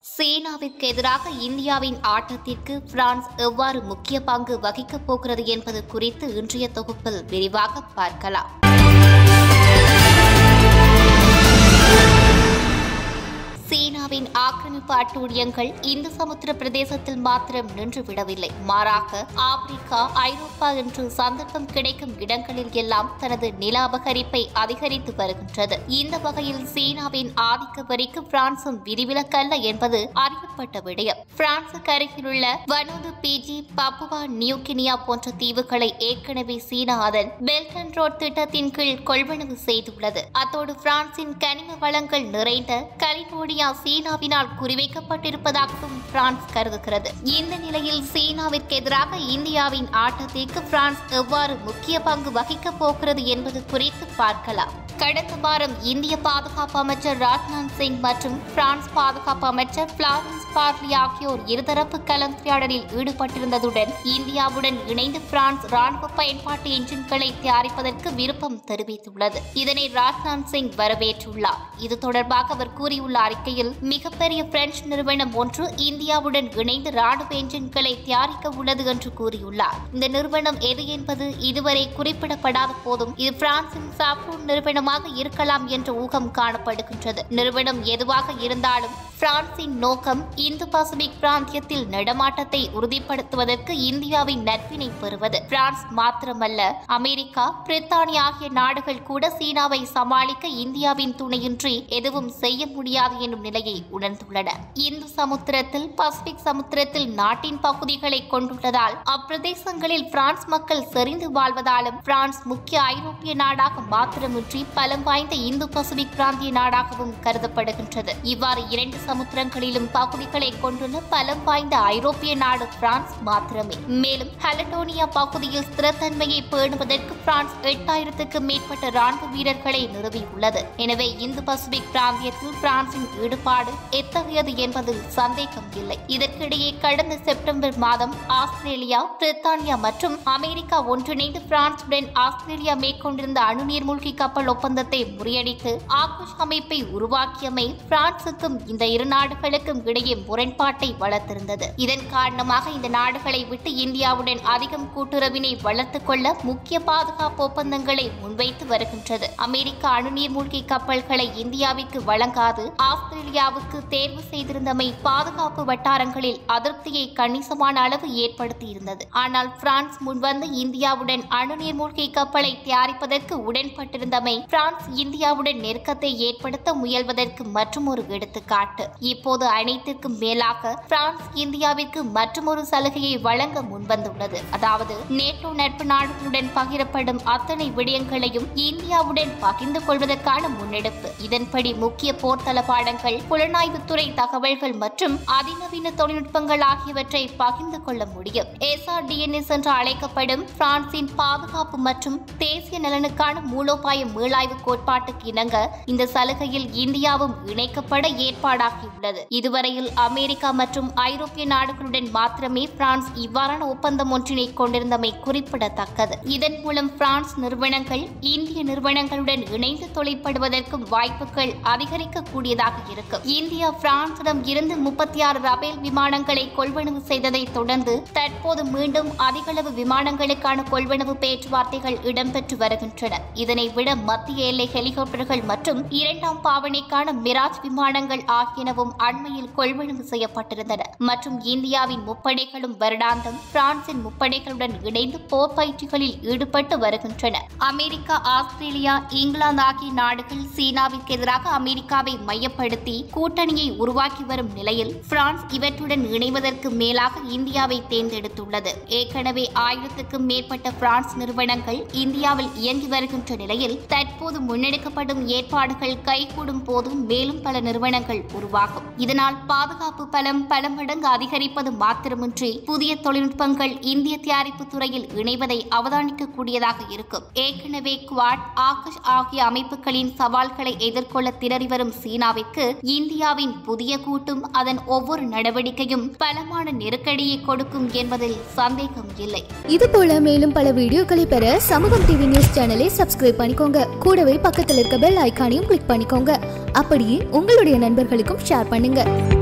சீனாவிற்கு எதிராக இந்தியாவின் ஆட்டத்திற்கு பிரான்ஸ் எவ்வாறு முக்கிய பங்கு வகிக்கப் போகிறது என்பது குறித்து இன்றைய தொகுப்பில் விரிவாக பார்க்கலாம் சீனாவின் ஆக்கிரமிப்பு அட்டூழியங்கள் இந்து சமுத்திர பிரதேசத்தில் மாத்திரம் நின்றுவிடவில்லை மாறாக ஆப்பிரிக்கா ஐரோப்பா என்று சந்தர்ப்பம் கிடைக்கும் இடங்களில் எல்லாம் தனது நில அபகரிப்பை அதிகரித்து வருகின்றது இந்த வகையில் சீனாவின் ஆதிக்க வரிக்கு பிரான்சும் விதிவிலக்கல்ல என்பது அறியப்பட்ட விடயம் பிரான்சுக்கு அருகிலுள்ள Vanuatu Fiji Papua New Guinea போன்ற தீவுகளை ஏற்கனவே சீனா அதன் பெல்ட் அண்ட் ரோட் திட்டத்தின் கீழ் கொள்வனவு செய்துள்ளது அத்தோடு பிரான்சின் கனிம வளங்கள் நிறைந்த கலிபோர்னியா சீனாவினால் குறிவைக்கப்பட்டிருப்பதாகவும் பிரான்ஸ் கருதுகிறது இந்த நிலையில் சீனாவிற்கு எதிராக இந்தியாவின் ஆட்டத்திற்கு பிரான்ஸ் எவ்வாறு முக்கிய பங்கு வகிக்கப் போகிறது என்பது குறித்து பார்க்கலாம் கடந்த வாரம் இந்திய பாதுகாப்பு அமைச்சர் ராஜ்நாத் சிங் மற்றும் பிரான்ஸ் பாதுகாப்பு அமைச்சர் பிளாரன்ஸ் பார்லி ஆகியோர் இருதரப்பு கலந்துரையாடலில் ஈடுபட்டிருந்ததுடன் இந்தியாவுடன் இணைந்து பிரான்ஸ் ராணுவ பயன்பாட்டு என்ஜின்களை தயாரிப்பதற்கு விருப்பம் தெரிவித்துள்ளது இதனை ராஜ்நாத் சிங் வரவேற்றுள்ளார் இது தொடர்பாக அவர் கூறியுள்ள அறிக்கையில் மிகப்பெரிய பிரெஞ்சு நிறுவனம் ஒன்று இந்தியாவுடன் இணைந்து ராணுவ என்ஜின்களை தயாரிக்க உள்ளது என்று கூறியுள்ளார் இந்த நிறுவனம் எது என்பது இதுவரை குறிப்பிடப்படாத போதும் இது பிரான்சின் சாப்ரூன் நிறுவனமாக இருக்கலாம் என்ற ஊகம் காணப்படுகின்றது நிறுவனம் எதுவாக இருந்தாலும் பிரான்சின் நோக்கம் இந்து பசிபிக் பிராந்தியத்தில் நடமாட்டத்தை உறுதிப்படுத்துவதற்கு இந்தியாவின் நட்பினை பெறுவது பிரான்ஸ் மாத்திரமல்ல அமெரிக்கா பிரித்தானியா ஆகிய நாடுகள் கூட சீனாவை சமாளிக்க இந்தியாவின் துணையின்றி எதுவும் செய்ய முடியாது என்னும் நிலையை உணர்ந்துள்ளன இந்து சமுத்திரத்தில் பசிபிக் சமுத்திரத்தில் நாட்டின் பகுதிகளை கொண்டுள்ளதால் அப்பிரதேசங்களில் பிரான்ஸ் மக்கள் செறிந்து வாழ்வதாலும் பிரான்ஸ் முக்கிய ஐரோப்பிய நாடாக மாத்திரமின்றி பலம் வாய்ந்த இந்து பசிபிக் பிராந்திய நாடாகவும் கருதப்படுகின்றது இவ்வாறு இரண்டு சமுத்திரங்களிலும் பகுதிகளை கொண்டுள்ள பலம் வாய்ந்த ஐரோப்பிய நாடு பிரான்ஸ் மாத்திரமே மேலும் ஹலடோனியா பகுதியில் ஸ்திரத்தன்மையை பேணுவதற்கு பிரான்ஸ் எட்டாயிரத்துக்கு மேற்பட்ட ராணுவ வீரர்களை நிறுவியுள்ளது எனவே இந்து பசிபிக் பிராந்தியத்தில் பிரான்சின் ஈடுபாடு எத்தகையது என்பதில் சந்தேகம் இல்லை இதற்கிடையே கடந்த செப்டம்பர் மாதம் ஆஸ்திரேலியா பிரித்தானியா மற்றும் அமெரிக்கா ஒன்றிணைந்து பிரான்சுடன் ஆஸ்திரேலியா மேற்கொண்டிருந்த அணுநீர் மூழ்கி கப்பல் ஒப்பந்தத்தை முறியடித்து ஆகுஷ் அமைப்பை உருவாக்கியமை பிரான்சுக்கும் இந்த இரு நாடுகளுக்கும் இடையே முரண்பாட்டை வளர்த்திருந்தது இதன் காரணமாக இந்த நாடுகளை விட்டு இந்தியாவுடன் அதிகம் கூட்டுறவினை வளர்த்துக் கொள்ள முக்கிய பாதுகாப்பு ஒப்பந்தங்களை முன்வைத்து வருகின்றது அமெரிக்கா அணுநீர் மூழ்கி கப்பல்களை இந்தியாவிற்கு வழங்காது ஆஸ்திரேலியாவுக்கு தேர்வு செய்திருந்தமை பாதுகாப்பு வட்டாரங்களில் அதிருப்தியை கணிசமான அளவு ஏற்படுத்தியிருந்தது ஆனால் பிரான்ஸ் முன்வந்து இந்தியாவுடன் அணுநீர் மூழ்கி கப்பலை தயாரிப்பதற்கு உடன்பட்டிருந்தமை பிரான்ஸ் இந்தியாவுடன் நெருக்கத்தை ஏற்படுத்த முயல்வதற்கு மற்றொரு எடுத்துக்காட்டு இப்போது அனைத்திற்கும் மேலாக பிரான்ஸ் இந்தியாவிற்கு மற்றொரு சலுகையை வழங்க முன்வந்துள்ளது அதாவது நேட்டோ நட்பு நாடுகளுடன் பகிரப்படும் அத்தனை விடயங்களையும் இந்தியாவுடன் பகிர்ந்து கொள்வதற்கான முன்னெடுப்பு இதன்படி முக்கிய போர் தளபாடங்கள் புலனாய்வுத்துறை தகவல்கள் மற்றும் அதிநவீன தொழில்நுட்பங்கள் ஆகியவற்றை பகிர்ந்து கொள்ள முடியும் எஸ்ஆர்டிஎன்எஸ் என்று அழைக்கப்படும் பிரான்சின் பாதுகாப்பு மற்றும் தேசிய நலனுக்கான மூலோபாய மீளாய்வு கோட்பாட்டுக்கு இணங்க இந்த சலுகையில் இந்தியாவும் இணைக்கப்பட ஏற்பாடாகியுள்ளது இதுவரையில் அமெரிக்கா மற்றும் ஐரோப்பிய நாடுகளுடன் மாத்திரமே பிரான்ஸ் இவ்வாறான ஒப்பந்தம் ஒன்றினை கொண்டிருந்தமை குறிப்பிடத்தக்கது இதன் மூலம் பிரான்ஸ் நிறுவனங்கள் இந்திய நிறுவனங்களுடன் இணைந்து தொழிற்படுவதற்கும் வாய்ப்புகள் அதிகரிக்கக்கூடியதாக இருக்கும் இந்தியா பிரான்சிடம் இருந்து முப்பத்தி ஆறு ரபேல் விமானங்களை கொள்வனவு செய்ததை தொடர்ந்து தற்போது மீண்டும் அதிகளவு விமானங்களுக்கான கொள்வனவு பேச்சுவார்த்தைகள் இடம்பெற்று வருகின்றன இதனை விட மத்திய எல்லை ஹெலிகாப்டர்கள் மற்றும் இரண்டாம் பாவனைக்கான மிராஜ் விமானங்கள் ஆகியனவும் அண்மையில் கொள்வனவு செய்யப்பட்டிருந்தன மற்றும் இந்தியாவின் முப்படைகளும் வருடாந்தம் பிரான்சின் முப்படைகளுடன் இணைந்து போர் பயிற்சிகளில் ஈடுபட்டு வருகின்றன அமெரிக்கா ஆஸ்திரேலியா இங்கிலாந்து ஆகிய நாடுகள் சீனாவிற்கு எதிராக அமெரிக்காவை மையப்படுத்தி கூட்டணியை உருவாக்கி வரும் நிலையில் பிரான்ஸ் இவற்றுடன் இணைவதற்கு மேலாக இந்தியாவை தேர்ந்தெடுத்துள்ளது ஏற்கனவே ஆயிரத்துக்கும் மேற்பட்ட பிரான்ஸ் நிறுவனங்கள் இந்தியாவில் இயங்கி வருகின்ற நிலையில் தற்போது முன்னெடுக்கப்படும் ஏற்பாடுகள் கைகூடும் போது மேலும் பல நிறுவனங்கள் உருவாகும் இதனால் பாதுகாப்பு பலம் பல மடங்கு அதிகரிப்பது மாத்திரமின்றி புதிய தொழில்நுட்பங்கள் இந்திய தயாரிப்பு துறையில் இணைவதை அவதானிக்கக்கூடியதாக இருக்கும் ஏற்கனவே குவாட் ஆகஷ் ஆகிய அமைப்புகளின் சவால்களை எதிர்கொள்ள திணறி வரும் சீனாவிற்கு இந்தியாவின் புதிய கூட்டும் அதன் ஒவ்வொரு நடவடிக்கையும் பலமான நெருக்கடியை கொடுக்கும் என்பதில் சந்தேகம் இல்லை இது போல மேலும் பல வீடியோக்களை பெற சமூகம் டிவி நியூஸ் சேனலை சப்ஸ்கிரைப் பண்ணிக்கோங்க கூடவே பக்கத்தில் இருக்க பெல் ஐகானையும் கிளிக் பண்ணிக்கோங்க அப்படியே உங்களுடைய நண்பர்களுக்கும் ஷேர் பண்ணுங்க